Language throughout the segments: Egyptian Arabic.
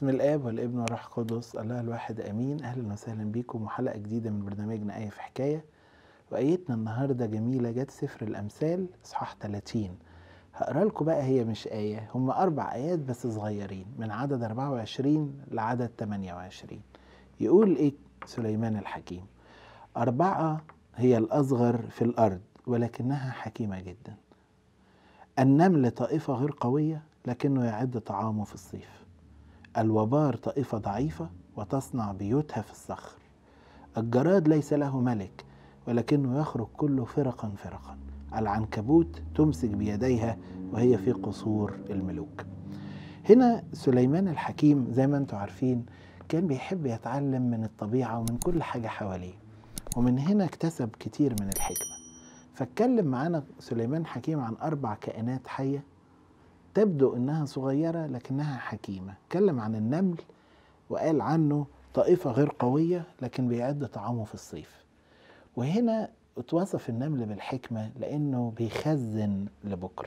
بسم الاب والابن والروح القدس الله الواحد امين اهلا وسهلا بيكم وحلقه جديده من برنامجنا ايه في حكايه وايتنا النهارده جميله جت سفر الامثال اصحاح 30 هقرا لكم بقى هي مش ايه هم اربع ايات بس صغيرين من عدد 24 لعدد 28 يقول ايه سليمان الحكيم اربعه هي الاصغر في الارض ولكنها حكيمه جدا النمل طائفه غير قويه لكنه يعد طعامه في الصيف الوبار طائفة ضعيفة وتصنع بيوتها في الصخر الجراد ليس له ملك ولكنه يخرج كله فرقا فرقا العنكبوت تمسك بيديها وهي في قصور الملوك هنا سليمان الحكيم زي ما انتم عارفين كان بيحب يتعلم من الطبيعة ومن كل حاجة حواليه ومن هنا اكتسب كتير من الحكمة فاتكلم معانا سليمان حكيم عن أربع كائنات حية تبدو انها صغيره لكنها حكيمه اتكلم عن النمل وقال عنه طائفه غير قويه لكن بيعد طعامه في الصيف وهنا اتوصف النمل بالحكمه لانه بيخزن لبكره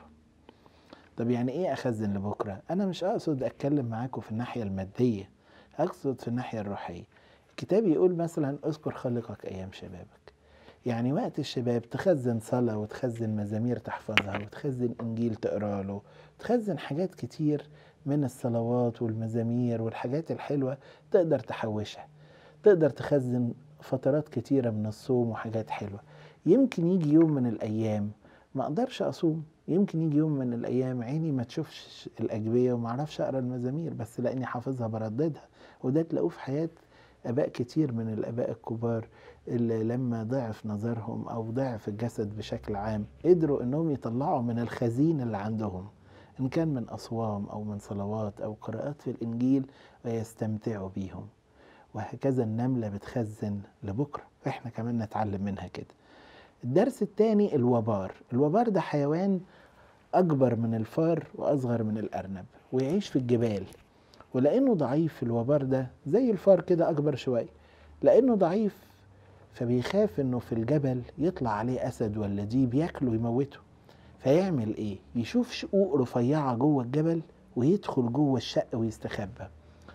طب يعني ايه اخزن لبكره انا مش اقصد اتكلم معاكم في الناحيه الماديه اقصد في الناحيه الروحيه الكتاب يقول مثلا اذكر خلقك ايام شبابك يعني وقت الشباب تخزن صلاة وتخزن مزامير تحفظها وتخزن إنجيل تقرأ له تخزن حاجات كتير من الصلوات والمزامير والحاجات الحلوة تقدر تحوشها تقدر تخزن فترات كتيرة من الصوم وحاجات حلوة يمكن يجي يوم من الأيام ما أقدرش أصوم يمكن يجي يوم من الأيام عيني ما تشوفش الأجبية وما أعرفش أقرأ المزامير بس لأني حافظها برددها وده تلاقوه في حياة آباء كتير من الآباء الكبار اللي لما ضعف نظرهم أو ضعف الجسد بشكل عام قدروا إنهم يطلعوا من الخزين اللي عندهم إن كان من أصوام أو من صلوات أو قراءات في الإنجيل ويستمتعوا بيهم وهكذا النملة بتخزن لبكرة إحنا كمان نتعلم منها كده الدرس الثاني الوبار الوبار ده حيوان أكبر من الفار وأصغر من الأرنب ويعيش في الجبال ولأنه ضعيف الوبار ده زي الفار كده أكبر شوية لأنه ضعيف فبيخاف إنه في الجبل يطلع عليه أسد ولا ديب ياكله ويموته فيعمل إيه؟ يشوف شقوق رفيعة جوه الجبل ويدخل جوه الشق ويستخبى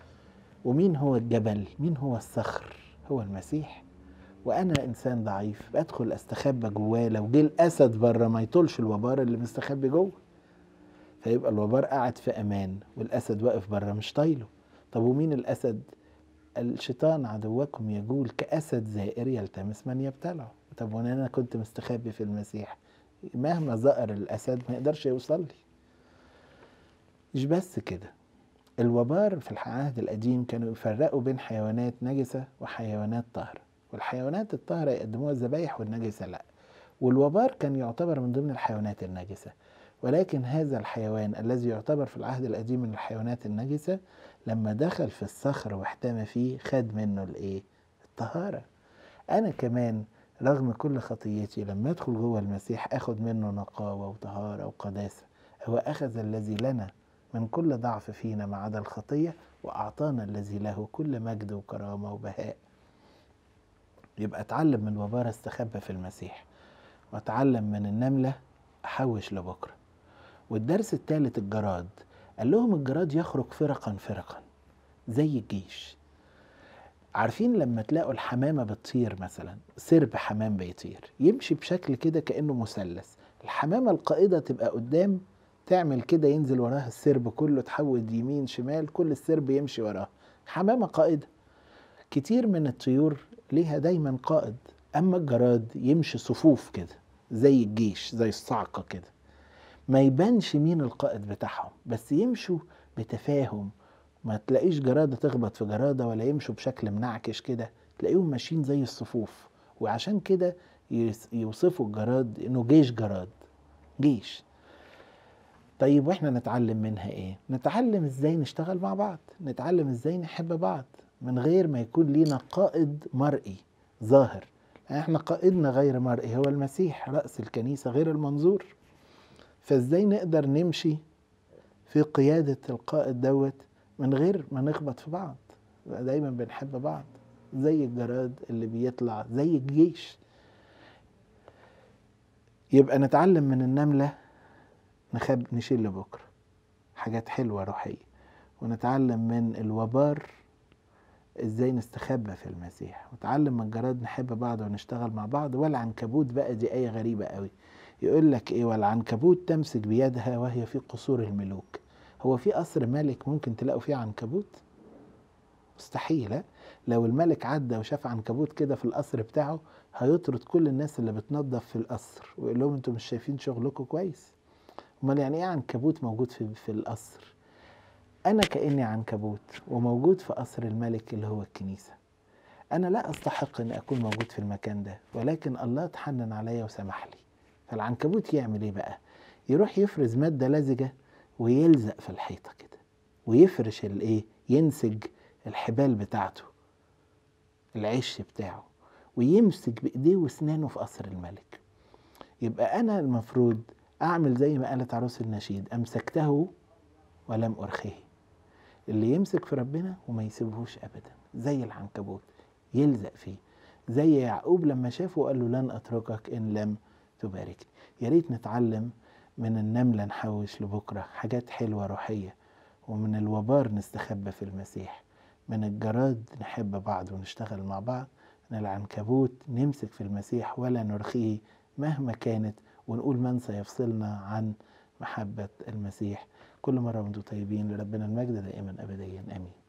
ومين هو الجبل؟ مين هو الصخر؟ هو المسيح وأنا إنسان ضعيف بدخل أستخبى جواه لو جه الأسد بره ما يطولش الوبار اللي مستخبي جوه فيبقى الوبار قاعد في امان والاسد واقف بره مش طايله طب ومين الاسد الشيطان عدوكم يجول كاسد زائر يلتمس من يبتلعه طب وانا انا كنت مستخبي في المسيح مهما زقر الاسد ما يقدرش يوصل لي مش بس كده الوبار في العهد القديم كانوا يفرقوا بين حيوانات نجسة وحيوانات طاهرة والحيوانات الطاهرة يقدموها الذبايح والنجسة لا والوبار كان يعتبر من ضمن الحيوانات النجسة ولكن هذا الحيوان الذي يعتبر في العهد القديم من الحيوانات النجسة لما دخل في الصخر واحتمى فيه خد منه الايه الطهارة انا كمان رغم كل خطيتي لما ادخل جوه المسيح اخد منه نقاوة وطهارة وقداسة هو اخذ الذي لنا من كل ضعف فينا ما عدا الخطية واعطانا الذي له كل مجد وكرامة وبهاء يبقى اتعلم من وبار استخبى في المسيح واتعلم من النملة احوش لبكره والدرس الثالث الجراد قال لهم الجراد يخرج فرقا فرقا زي الجيش عارفين لما تلاقوا الحمامة بتطير مثلا سرب حمام بيطير يمشي بشكل كده كأنه مثلث الحمامة القائدة تبقى قدام تعمل كده ينزل وراها السرب كله تحود يمين شمال كل السرب يمشي وراها حمامة قائدة كتير من الطيور ليها دايما قائد أما الجراد يمشي صفوف كده زي الجيش زي الصعقة كده ما يبانش مين القائد بتاعهم بس يمشوا بتفاهم ما تلاقيش جرادة تخبط في جرادة ولا يمشوا بشكل منعكش كده تلاقيهم ماشيين زي الصفوف وعشان كده يوصفوا الجراد انه جيش جراد جيش طيب واحنا نتعلم منها ايه نتعلم ازاي نشتغل مع بعض نتعلم ازاي نحب بعض من غير ما يكون لينا قائد مرئي ظاهر احنا قائدنا غير مرئي هو المسيح رأس الكنيسة غير المنظور فازاي نقدر نمشي في قيادة القائد دوت من غير ما نخبط في بعض دايما بنحب بعض زي الجراد اللي بيطلع زي الجيش يبقى نتعلم من النملة نخب نشيل لبكرة حاجات حلوة روحية ونتعلم من الوبار ازاي نستخبى في المسيح وتعلم من الجراد نحب بعض ونشتغل مع بعض والعنكبوت بقى دي آية غريبة قوي يقول لك ايه والعنكبوت تمسك بيدها وهي في قصور الملوك هو في قصر ملك ممكن تلاقوا فيه عنكبوت مستحيل ها؟ لو الملك عدى وشاف عنكبوت كده في القصر بتاعه هيطرد كل الناس اللي بتنظف في القصر ويقول لهم انتوا مش شايفين شغلكم كويس امال يعني ايه عنكبوت موجود في في القصر انا كاني عنكبوت وموجود في قصر الملك اللي هو الكنيسه انا لا استحق ان اكون موجود في المكان ده ولكن الله اتحنن عليا وسمح لي فالعنكبوت يعمل ايه بقى يروح يفرز ماده لزجه ويلزق في الحيطه كده ويفرش الايه ينسج الحبال بتاعته العش بتاعه ويمسك بايديه واسنانه في قصر الملك يبقى انا المفروض اعمل زي ما قالت عروس النشيد امسكته ولم ارخيه اللي يمسك في ربنا وما يسيبهوش ابدا زي العنكبوت يلزق فيه زي يعقوب لما شافه وقال له لن اتركك ان لم تباركني يا ريت نتعلم من النمله نحوش لبكره حاجات حلوه روحيه ومن الوبار نستخبى في المسيح من الجراد نحب بعض ونشتغل مع بعض من العنكبوت نمسك في المسيح ولا نرخيه مهما كانت ونقول من سيفصلنا عن محبة المسيح كل مرة وانتم طيبين لربنا المجد دائما أبديا آمين